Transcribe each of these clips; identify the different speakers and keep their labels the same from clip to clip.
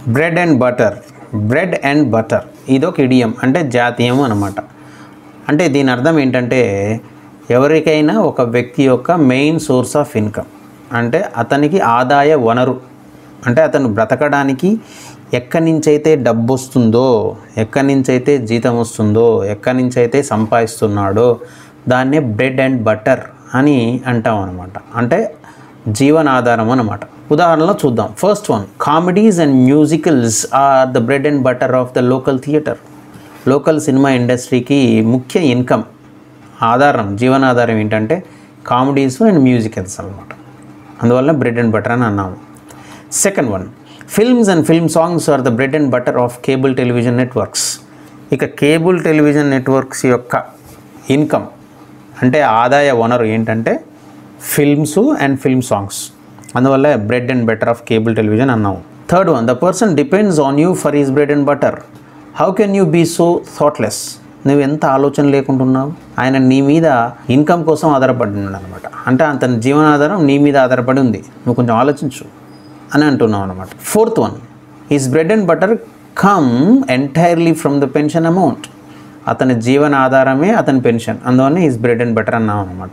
Speaker 1: bread and butter bread and butter ఇదొక idiom అంటే జాతీయం అనమాట అంటే దీని అర్థం ఏంటంటే ఎవరికైనా ఒక వ్యక్తి యొక్క మెయిన్ సోర్స్ ఆఫ్ ఇన్కమ్ అంటే అతనికి ఆదాయ వనరు అంటే అతను బ్రతకడానికి ఎక్కడి నుంచైతే డబ్బు వస్తుందో ఎక్కడి నుంచైతే జీతం వస్తుందో ఎక్కడి నుంచైతే సంపాదిస్తున్నాడో దాన్నే బ్రెడ్ అండ్ బటర్ అని అంటాం అనమాట అంటే జీవనాధారం అనమాట ఉదాహరణలో చూద్దాం first one comedies and musicals are the bread and butter of the local theatre local cinema ఇండస్ట్రీకి ముఖ్య ఇన్కమ్ ఆధారం జీవనాధారం ఏంటంటే కామెడీస్ అండ్ మ్యూజికల్స్ అనమాట అందువల్ల బ్రెడ్ అండ్ బటర్ అని అన్నాము second one films and film songs are the bread and butter of cable television networks ఇక కేబుల్ టెలివిజన్ నెట్వర్క్స్ యొక్క ఇన్కమ్ అంటే ఆదాయ వనరు ఏంటంటే ఫిల్మ్స్ అండ్ ఫిల్మ్ సాంగ్స్ అందువల్ల bread and butter of cable television అన్నాము third one the person depends on you for his bread and butter how can you be so thoughtless నువ్వు ఎంత ఆలోచన లేకుంటున్నావు ఆయన నీ మీద ఇన్కమ్ కోసం ఆధారపడి ఉన్నాడు అనమాట అంటే అతని జీవనాధారం నీ మీద ఆధారపడి ఉంది నువ్వు కొంచెం ఆలోచించు అని అంటున్నావు అనమాట fourth one his bread and butter come entirely from the pension amount అతని జీవన ఆధారమే అతని పెన్షన్ అందువల్ల ఈజ్ బ్రెడ్ అండ్ బటర్ అన్నాం అనమాట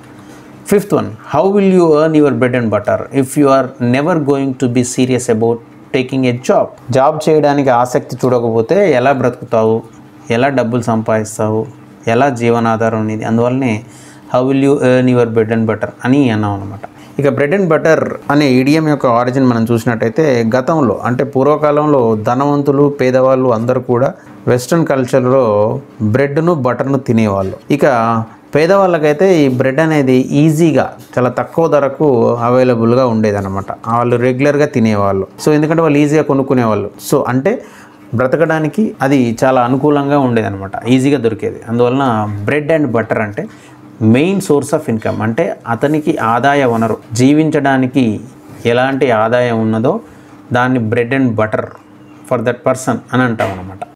Speaker 1: fifth one how will you earn your bread and butter if you are never going to be serious about taking a job job చేయడానికి ఆసక్తి చూడకపోతే ఎలా బ్రతుకుతావు ఎలా డబ్బులు సంపాదిస్తావు ఎలా జీవనాధారం అనేది అందువల్లనే how will you earn your bread and butter అని అన్నాం అనమాట ఇక బ్రెడ్ అండ్ బటర్ అనే ఈడియం యొక్క ఆరిజిన్ మనం చూసినట్టయితే గతంలో అంటే పూర్వకాలంలో ధనవంతులు పేదవాళ్ళు అందరూ కూడా వెస్ట్రన్ కల్చర్లో బ్రెడ్ను బటర్ను తినేవాళ్ళు ఇక పేదవాళ్ళకైతే ఈ బ్రెడ్ అనేది ఈజీగా చాలా తక్కువ ధరకు అవైలబుల్గా ఉండేదన్నమాట వాళ్ళు రెగ్యులర్గా తినేవాళ్ళు సో ఎందుకంటే వాళ్ళు ఈజీగా కొనుక్కునేవాళ్ళు సో అంటే బ్రతకడానికి అది చాలా అనుకూలంగా ఉండేదన్నమాట ఈజీగా దొరికేది అందువలన బ్రెడ్ అండ్ బటర్ అంటే మెయిన్ సోర్స్ ఆఫ్ ఇన్కమ్ అంటే అతనికి ఆదాయ వనరు జీవించడానికి ఎలాంటి ఆదాయం ఉన్నదో దాన్ని bread and butter for that person అని అంటాం అనమాట